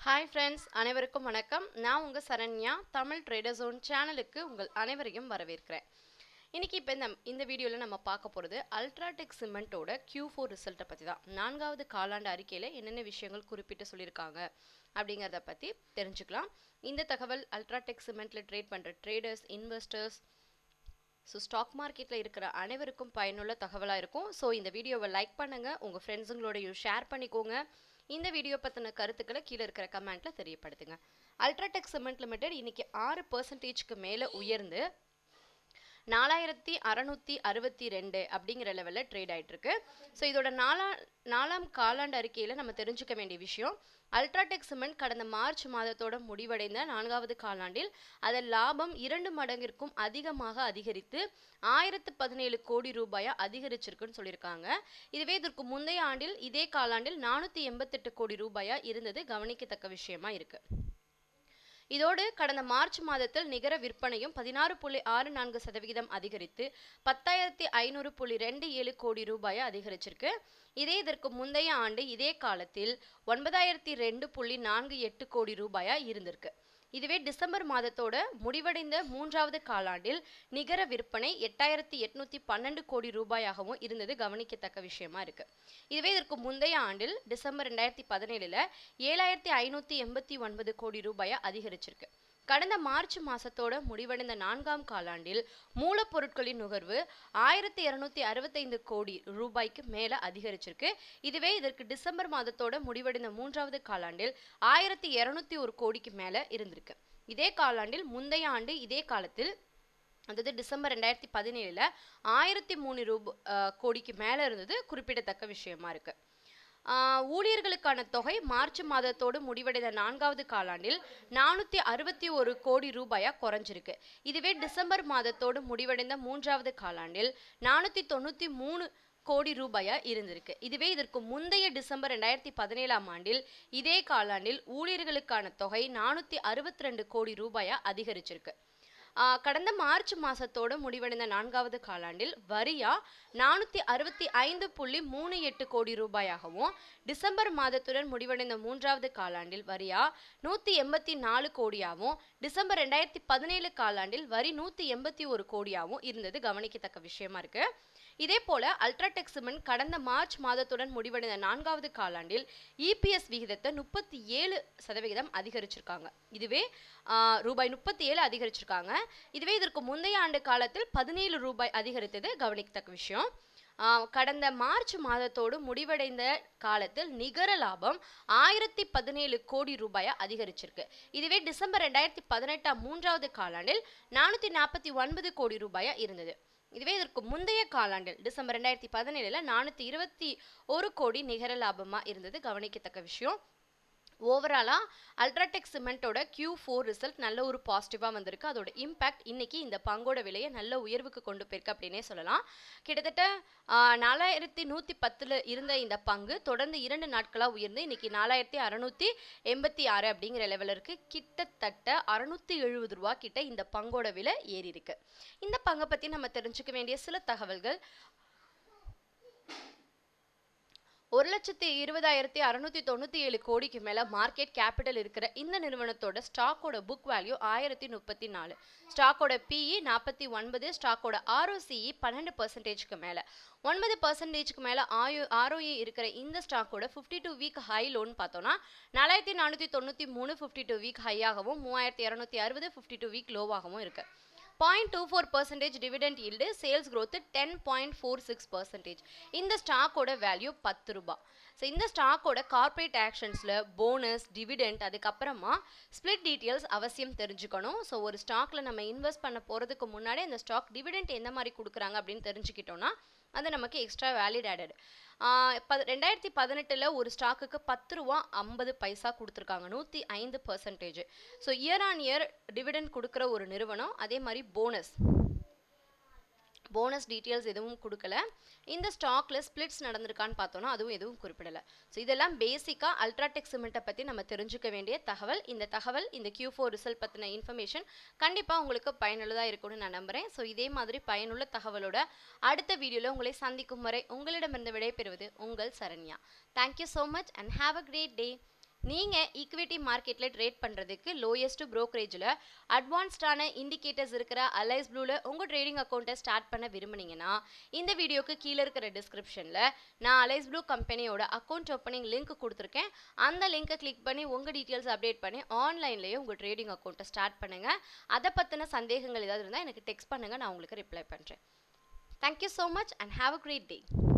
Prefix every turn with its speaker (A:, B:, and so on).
A: hi friends அனைவருக்கும் வணக்கம் நான் உங்கள் சரண்யா தமிழ் ட்ரேடர் ஜோன் சேனலுக்கு உங்கள் அனைவரையும் வரவேற்கிறேன் இன்னைக்கு இப்போ இந்த இந்த வீடியோவில் நம்ம பார்க்க போகிறது அல்ட்ராடெக் சிமெண்ட்டோட Q4 ஃபோர் ரிசல்ட்டை பற்றி தான் நான்காவது காலாண்டு அறிக்கையில் என்னென்ன விஷயங்கள் குறிப்பிட்டு சொல்லியிருக்காங்க அப்படிங்கிறத பற்றி தெரிஞ்சுக்கலாம் இந்த தகவல் அல்ட்ராடெக் சிமெண்ட்டில் ட்ரேட் பண்ணுற ட்ரேடர்ஸ் இன்வெஸ்டர்ஸ் ஸோ ஸ்டாக் மார்க்கெட்டில் இருக்கிற அனைவருக்கும் பயனுள்ள தகவலாக இருக்கும் ஸோ இந்த வீடியோவை லைக் பண்ணுங்கள் உங்கள் ஃப்ரெண்ட்ஸுங்களோடையும் ஷேர் பண்ணிக்கோங்க இந்த வீடியோ பற்றின கருத்துக்களை கீழே இருக்கிற கமெண்ட்டில் தெரியப்படுத்துங்க அல்ட்ராடெக் சிமெண்ட் லிமிடெட் இன்னைக்கு ஆறு பர்சன்டேஜ்க்கு மேலே உயர்ந்து நாலாயிரத்தி அறநூற்றி அறுபத்தி ரெண்டு அப்படிங்கிற லெவலில் ட்ரேட் ஆயிட்டு இருக்கு ஸோ இதோட நாலா நாலாம் காலாண்டு அறிக்கையில் நம்ம தெரிஞ்சுக்க வேண்டிய விஷயம் அல்ட்ராடெக் சிமெண்ட் கடந்த மார்ச் மாதத்தோட முடிவடைந்த நான்காவது காலாண்டில் அதன் லாபம் இரண்டு மடங்கிற்கும் அதிகமாக அதிகரித்து ஆயிரத்து பதினேழு கோடி ரூபாயா அதிகரிச்சிருக்குன்னு சொல்லியிருக்காங்க இதுவே இதற்கு முந்தைய ஆண்டில் இதே காலாண்டில் நானூற்றி எண்பத்தெட்டு கோடி ரூபாயா இருந்தது கவனிக்கத்தக்க விஷயமா இருக்கு இதோடு கடந்த மார்ச் மாதத்தில் நிகர விற்பனையும் பதினாறு புள்ளி ஆறு நான்கு சதவிகிதம் அதிகரித்து பத்தாயிரத்தி ஐநூறு புள்ளி ரெண்டு ஏழு கோடி ரூபாயை அதிகரிச்சிருக்கு இதே இதற்கு முந்தைய ஆண்டு இதே காலத்தில் ஒன்பதாயிரத்தி ரெண்டு புள்ளி நான்கு எட்டு கோடி ரூபாயா இருந்திருக்கு இதுவே டிசம்பர் மாதத்தோட முடிவடைந்த மூன்றாவது காலாண்டில் நிகர விற்பனை எட்டாயிரத்தி எட்நூத்தி பன்னெண்டு கோடி ரூபாயாகவும் இருந்தது கவனிக்கத்தக்க விஷயமா இருக்கு இதுவே இதற்கு முந்தைய ஆண்டில் டிசம்பர் ரெண்டாயிரத்தி பதினேழுல ஏழாயிரத்தி ஐநூத்தி எண்பத்தி ஒன்பது கோடி ரூபாயா அதிகரிச்சிருக்கு கடந்த மார்ச் மாசத்தோட முடிவடைந்த நான்காம் காலாண்டில் மூலப்பொருட்களின் நுகர்வு ஆயிரத்தி இருநூத்தி அறுபத்தைந்து கோடி ரூபாய்க்கு மேல அதிகரிச்சிருக்கு இதுவே இதற்கு டிசம்பர் மாதத்தோட முடிவடைந்த மூன்றாவது காலாண்டில் ஆயிரத்தி இருநூத்தி ஒரு கோடிக்கு மேல இருந்திருக்கு இதே காலாண்டில் முந்தைய ஆண்டு இதே காலத்தில் அதாவது டிசம்பர் ரெண்டாயிரத்தி பதினேழுல ஆயிரத்தி மூணு ரூபா கோடிக்கு மேல இருந்தது குறிப்பிடத்தக்க விஷயமா இருக்கு ஆஹ் ஊழியர்களுக்கான தொகை மார்ச் மாதத்தோடு முடிவடைந்த நான்காவது காலாண்டில் நானூற்றி அறுபத்தி ஒரு கோடி ரூபாயா குறைஞ்சிருக்கு இதுவே டிசம்பர் மாதத்தோடு முடிவடைந்த மூன்றாவது காலாண்டில் நானூற்றி தொண்ணூற்றி மூணு கோடி ரூபாயா இருந்திருக்கு இதுவே இதற்கு முந்தைய டிசம்பர் ரெண்டாயிரத்தி பதினேழாம் ஆண்டில் இதே காலாண்டில் ஊழியர்களுக்கான தொகை நானூற்றி அறுபத்தி ரெண்டு கோடி ரூபாயா அதிகரிச்சிருக்கு ஆஹ் கடந்த மார்ச் மாசத்தோட முடிவடைந்த நான்காவது காலாண்டில் வரியா நானூற்றி அறுபத்தி ஐந்து புள்ளி மூணு எட்டு கோடி ரூபாயாகவும் டிசம்பர் மாதத்துடன் முடிவடைந்த மூன்றாவது காலாண்டில் வரியா நூற்றி எண்பத்தி நாலு கோடியாகவும் டிசம்பர் ரெண்டாயிரத்தி பதினேழு காலாண்டில் வரி நூற்றி எண்பத்தி ஒரு கோடியாகவும் இருந்தது கவனிக்கத்தக்க விஷயமா இருக்கு இதே போல அல்ட்ராடெக் சிமெண்ட் கடந்த மார்ச் மாதத்துடன் முடிவடைந்த நான்காவது காலாண்டில் இபிஎஸ் விகிதத்தை முப்பத்தி ஏழு சதவிகிதம் அதிகரிச்சிருக்காங்க இதுவே ஆஹ், ரூபாய் முப்பத்தி ஏழு அதிகரிச்சிருக்காங்க இதுவே இதற்கு முந்தைய ஆண்டு காலத்தில் பதினேழு ரூபாய் அதிகரித்தது கவனிக்கத்தக்க விஷயம் ஆஹ், கடந்த மார்ச் மாதத்தோடு முடிவடைந்த காலத்தில் நிகர லாபம் ஆயிரத்தி பதினேழு கோடி ரூபாயா அதிகரிச்சிருக்கு இதுவே டிசம்பர் ரெண்டாயிரத்தி பதினெட்டாம் மூன்றாவது காலாண்டில் நானூற்றி நாற்பத்தி ஒன்பது கோடி ரூபாயா இருந்தது இதுவே இதற்கு முந்தைய காலாண்டில் டிசம்பர் ரெண்டாயிரத்தி பதினேழுல நானூற்றி இருபத்தி ஒரு கோடி நிகர லாபமா இருந்தது கவனிக்கத்தக்க விஷயம் ஓவராலா அல்ட்ராடெக் சிமெண்ட்டோட Q4 ஃபோர் ரிசல்ட் நல்ல ஒரு பாசிட்டிவாக வந்திருக்கு அதோட இம்பாக்ட் இன்னைக்கு இந்த பங்கோட விலையை நல்ல உயர்வுக்கு கொண்டு போயிருக்கு அப்படின்னே சொல்லலாம் கிட்டத்தட்ட ஆஹ், நாலாயிரத்தி நூற்றி பத்தில் இருந்த இந்த பங்கு தொடர்ந்து இரண்டு நாட்களாக உயர்ந்து இன்னைக்கு நாலாயிரத்தி அறநூற்றி எண்பத்தி ஆறு அப்படிங்கிற லெவலில் இருக்கு கிட்டத்தட்ட அறுநூத்தி எழுபது ரூபா கிட்ட இந்த பங்கோட விலை ஏறி இருக்கு இந்த பங்கை பற்றி நம்ம தெரிஞ்சுக்க வேண்டிய சில தகவல்கள் ஒரு லட்சத்தி இருபதாயிரத்தி அறுநூத்தி தொண்ணூத்தி ஏழு கோடிக்கு மேல மார்க்கெட் கேபிட்டல் இருக்கிற இந்த நிறுவனத்தோட ஸ்டாக்கோட புக் வேல்யூ ஆயிரத்தி முப்பத்தி நாலு ஸ்டாக்கோட பிஇ நாற்பத்தி ஒன்பது ஸ்டாக்கோட ஆர்ஓசிஇ பன்னெண்டு பர்சன்டேஜ்க்கு மேல ஒன்பது பர்சன்டேஜ்க்கு மேல ஆயு ஆர்ஓஇ இருக்கிற இந்த ஸ்டாக்கோட ஃபிஃப்டி டூ வீக் ஹை லோன் பார்த்தோம்னா நாலாயிரத்தி நானூற்றி தொண்ணூற்றி மூணு ஃபிஃப்டி டூ வீக் ஹையாகவும் மூவாயிரத்தி இரநூத்தி அறுபது ஃபிஃப்டி டூ வீக் லோவாகவும் இருக்கு point two four percentage dividend yield sales growth ten point four six percentage இந்த ஸ்டாக்கோட வேல்யூ பத்து ரூபாய் ஸோ இந்த ஸ்டாக்கோட கார்ப்பரேட் ஆக்ஷன்ஸில் போனஸ் டிவிடெண்ட் அதுக்கப்புறமா ஸ்ப்ளிட் டீட்டெயில்ஸ் அவசியம் தெரிஞ்சுக்கணும் ஸோ ஒரு ஸ்டாக்ல நம்ம இன்வெஸ்ட் பண்ண போகிறதுக்கு முன்னாடி அந்த ஸ்டாக் டிவிடெண்ட் எந்த மாதிரி கொடுக்குறாங்க அப்படின்னு தெரிஞ்சுக்கிட்டோம்னா அது நமக்கு எக்ஸ்ட்ரா வேலிட் ஆடட் ரெண்டாயிரத்தி பதினெட்டில் ஒரு ஸ்டாக்குக்கு பத்து ரூபா ஐம்பது பைசா கொடுத்துருக்காங்க நூற்றி ஐந்து percentage so year on year dividend கொடுக்குற ஒரு நிறுவனம் அதே மாதிரி போனஸ் போனஸ் டீட்டெயில்ஸ் எதுவும் கொடுக்கல இந்த ஸ்டாக்ல ஸ்பிளிட்ஸ் நடந்திருக்கான்னு பார்த்தோம்னா அதுவும் எதுவும் குறிப்பிடல ஸோ இதெல்லாம் பேசிக்காக அல்ட்ராடெக் சிமெண்ட்டை பற்றி நம்ம தெரிஞ்சுக்க வேண்டிய தகவல் இந்த தகவல் இந்த Q4 ஃபோர் ரிசல்ட் பற்றின இன்ஃபர்மேஷன் கண்டிப்பாக உங்களுக்கு பயனுள்ளதாக இருக்கும்னு நான் நம்புகிறேன் ஸோ இதே மாதிரி பயனுள்ள தகவலோட அடுத்த வீடியோவில் உங்களை சந்திக்கும் வரை உங்களிடமிருந்து விடைபெறுவது உங்கள் Saranya thank you so much and have a great day நீங்கள் ஈக்விட்டி மார்க்கெட்டில் ட்ரேட் பண்ணுறதுக்கு லோயஸ்ட் ப்ரோக்கரேஜில் அட்வான்ஸ்டான இண்டிகேட்டர்ஸ் இருக்கிற அலைஸ் ப்ளூவில் உங்கள் ட்ரேடிங் அக்கௌண்ட்டை ஸ்டார்ட் பண்ண விரும்புனீங்கன்னா இந்த வீடியோக்கு கீழே இருக்கிற டிஸ்கிரிப்ஷனில் நான் அலைஸ் ப்ளூ கம்பெனியோட அக்கௌண்ட் ஓப்பனிங் லிங்க் கொடுத்துருக்கேன் அந்த லிங்கை கிளிக் பண்ணி உங்கள் டீட்டெயில்ஸ் அப்டேட் பண்ணி ஆன்லைன்லேயே உங்கள் ட்ரேடிங் அக்கௌண்ட்டை ஸ்டார்ட் பண்ணுங்கள் அதை பற்றின சந்தேகங்கள் ஏதாவது இருந்தால் எனக்கு டெக்ஸ்ட் பண்ணுங்கள் நான் உங்களுக்கு ரிப்ளை பண்ணுறேன் thank you so much and have a great day